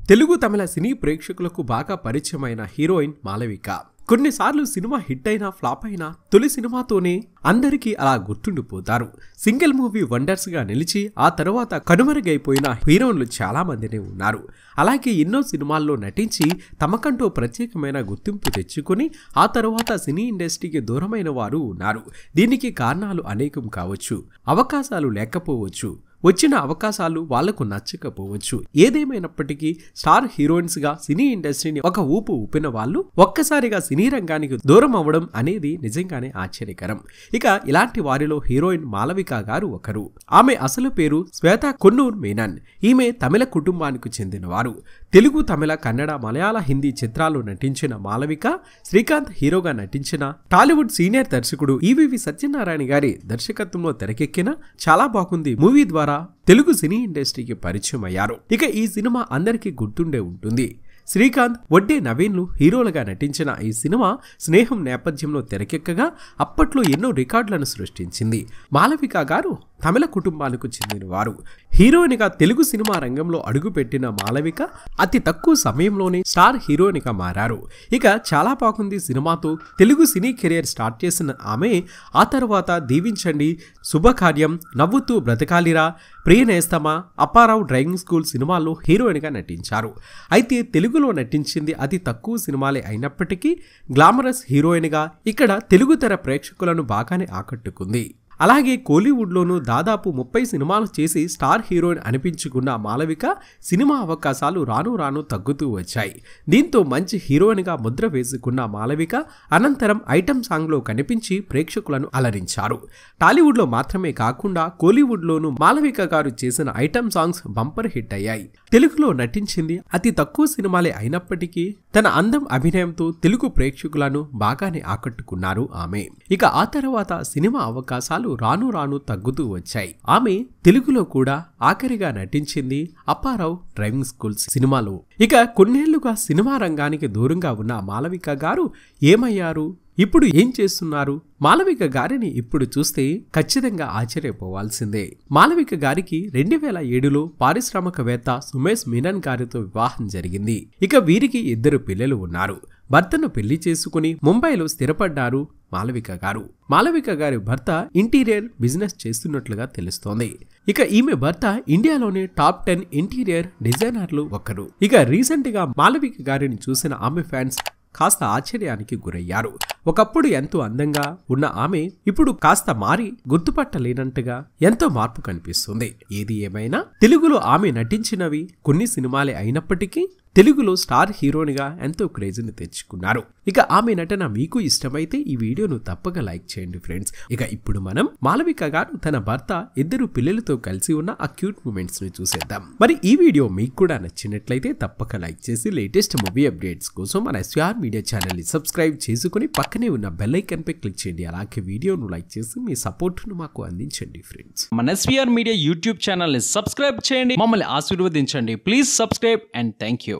తెలుగు తమిళ సినీ ప్రేక్షకులకు బాగా పరిచయమైన హీరోయిన్ మాలవిక కొన్నిసార్లు సినిమా హిట్ అయినా ఫ్లాప్ అయినా తొలి సినిమాతోనే అందరికీ అలా గుర్తుండిపోతారు సింగిల్ మూవీ వండర్స్ గా నిలిచి ఆ తర్వాత కనుమరుగైపోయిన హీరోయిన్లు చాలా మందినే ఉన్నారు అలాగే ఎన్నో సినిమాల్లో నటించి తమకంటూ ప్రత్యేకమైన గుర్తింపు తెచ్చుకొని ఆ తర్వాత సినీ ఇండస్ట్రీకి దూరమైన వారు ఉన్నారు దీనికి కారణాలు అనేకం కావచ్చు అవకాశాలు లేకపోవచ్చు వచ్చిన అవకాశాలు వాళ్లకు నచ్చకపోవచ్చు ఏదేమైనప్పటికీ స్టార్ హీరోయిన్స్ గా సినీ ఇండస్ట్రీని ఒక ఊపు ఊపిన వాళ్ళు ఒక్కసారిగా సినీ రంగానికి దూరం అవ్వడం అనేది నిజంగానే ఆశ్చర్యకరం ఇక ఇలాంటి వారిలో హీరోయిన్ మాలవిక గారు ఒకరు ఆమె అసలు పేరు శ్వేత కొన్నూర్ మేనన్ ఈమె తమిళ కుటుంబానికి చెందినవారు తెలుగు తమిళ కన్నడ మలయాళ హిందీ చిత్రాల్లో నటించిన మాలవిక శ్రీకాంత్ హీరోగా నటించిన టాలీవుడ్ సీనియర్ దర్శకుడు ఈవివి సత్యనారాయణ గారి దర్శకత్వంలో తెరకెక్కిన చాలా బాగుంది మూవీ ద్వారా తెలుగు సినీ ఇండస్ట్రీకి పరిచయం అయ్యారు ఇక ఈ సినిమా అందరికీ గుర్తుండే ఉంటుంది శ్రీకాంత్ వడ్డే నవీన్లు హీరోలుగా నటించిన ఈ సినిమా స్నేహం నేపథ్యంలో తెరకెక్కగా అప్పట్లో ఎన్నో రికార్డులను సృష్టించింది మాలవిక గారు తమిళ కుటుంబాలకు చెందినవారు హీరోయిన్గా తెలుగు సినిమా రంగంలో అడుగుపెట్టిన మాలవిక అతి తక్కువ సమయంలోనే స్టార్ హీరోయిన్గా మారారు ఇక చాలా బాగుంది సినిమాతో తెలుగు సినీ కెరియర్ స్టార్ట్ చేసిన ఆమె ఆ తర్వాత దీవించండి శుభకార్యం నవ్వుతూ బ్రతకాలిరా ప్రియనేస్తమా అప్పారావు డ్రైవింగ్ స్కూల్ సినిమాల్లో హీరోయిన్గా నటించారు అయితే తెలుగులో నటించింది అతి తక్కువ సినిమాలే అయినప్పటికీ గ్లామరస్ హీరోయిన్గా ఇక్కడ తెలుగు తెర ప్రేక్షకులను బాగానే ఆకట్టుకుంది అలాగే కోలీవుడ్లోనూ దాదాపు ముప్పై సినిమాలు చేసి స్టార్ హీరోయిన్ అనిపించుకున్న మాలవిక సినిమా అవకాశాలు రాను రాను తగ్గుతూ వచ్చాయి దీంతో మంచి హీరోయిన్గా ముద్ర వేసుకున్న మాలవిక అనంతరం ఐటమ్ సాంగ్లో కనిపించి ప్రేక్షకులను అలరించారు టాలీవుడ్లో మాత్రమే కాకుండా కోలీవుడ్లోనూ మాలవిక గారు చేసిన ఐటమ్ సాంగ్స్ బంపర్ హిట్ అయ్యాయి తెలుగులో నటించింది అతి తక్కువ సినిమాలే అయినప్పటికీ తన అందం అభినయంతో తెలుగు ప్రేక్షకులను బాగానే ఆకట్టుకున్నారు ఆమె ఇక ఆ తర్వాత సినిమా అవకాశాలు రాను రాను తగ్గుతూ వచ్చాయి ఆమె తెలుగులో కూడా ఆఖరిగా నటించింది అప్పారావు డ్రైవింగ్ స్కూల్స్ సినిమాలో ఇక కొన్నేళ్లుగా సినిమా రంగానికి దూరంగా ఉన్న మాలవిక గారు ఏమయ్యారు ఇప్పుడు ఏం చేస్తున్నారు మాలవిక గారిని ఇప్పుడు చూస్తే ఖచ్చితంగా ఆశ్చర్యపోవాల్సిందే మాలవిక గారికి రెండు వేల ఏడులో పారిశ్రామికవేత్త సుమేష్ మీనన్ గారితో వివాహం జరిగింది ఇక వీరికి ఇద్దరు పిల్లలు ఉన్నారు భర్తను పెళ్లి చేసుకుని ముంబైలో స్థిరపడ్డారు మాలవిక గారు మాలవిక గారి భర్త ఇంటీరియర్ బిజినెస్ చేస్తున్నట్లుగా తెలుస్తోంది ఇక ఈమె భర్త ఇండియాలోనే టాప్ టెన్ ఇంటీరియర్ డిజైనర్లు ఒకరు ఇక రీసెంట్ గా మాలవిక గారిని చూసిన ఆమె ఫ్యాన్స్ కాస్త ఆశ్చర్యానికి గురయ్యారు ఒకప్పుడు ఎంతో అందంగా ఉన్న ఆమె ఇప్పుడు కాస్త మారి గుర్తుపట్టలేనంతగా ఎంతో మార్పు కనిపిస్తుంది ఏది ఏమైనా తెలుగులో ఆమె నటించినవి కొన్ని సినిమాలే అయినప్పటికీ తెలుగులో స్టార్ హీరోయిన్గా ఎంతో క్రేజ్ని తెచ్చుకున్నారు ఇక ఆమె నటన మీకు ఇష్టమైతే ఈ వీడియోను తప్పక లైక్ చేయండి ఫ్రెండ్స్ ఇక ఇప్పుడు మనం మాలవిక గారు తన భర్త ఇద్దరు పిల్లలతో కలిసి ఉన్న ఆ క్యూట్ మూమెంట్స్ ని చూసేద్దాం మరి ఈ వీడియో మీకు కూడా నచ్చినట్లయితే తప్పక లైక్ చేసి లేటెస్ట్ మూవీ అప్డేట్స్ కోసం మన ఎస్ఆర్ మీడియా ఛానల్ ని సబ్స్క్రైబ్ చేసుకుని పక్కనే ఉన్న బెల్ ఐకన్ పై క్లిక్ చేయండి అలాగే వీడియోను లైక్ చేసి మీ సపోర్ట్ ను మాకు అందించండి ఫ్రెండ్స్ మన ఎస్వీఆర్ మీడియా యూట్యూబ్ ఛానల్ని సబ్స్క్రైబ్ చేయండి మమ్మల్ని ఆశీర్వదించండి please subscribe and thank you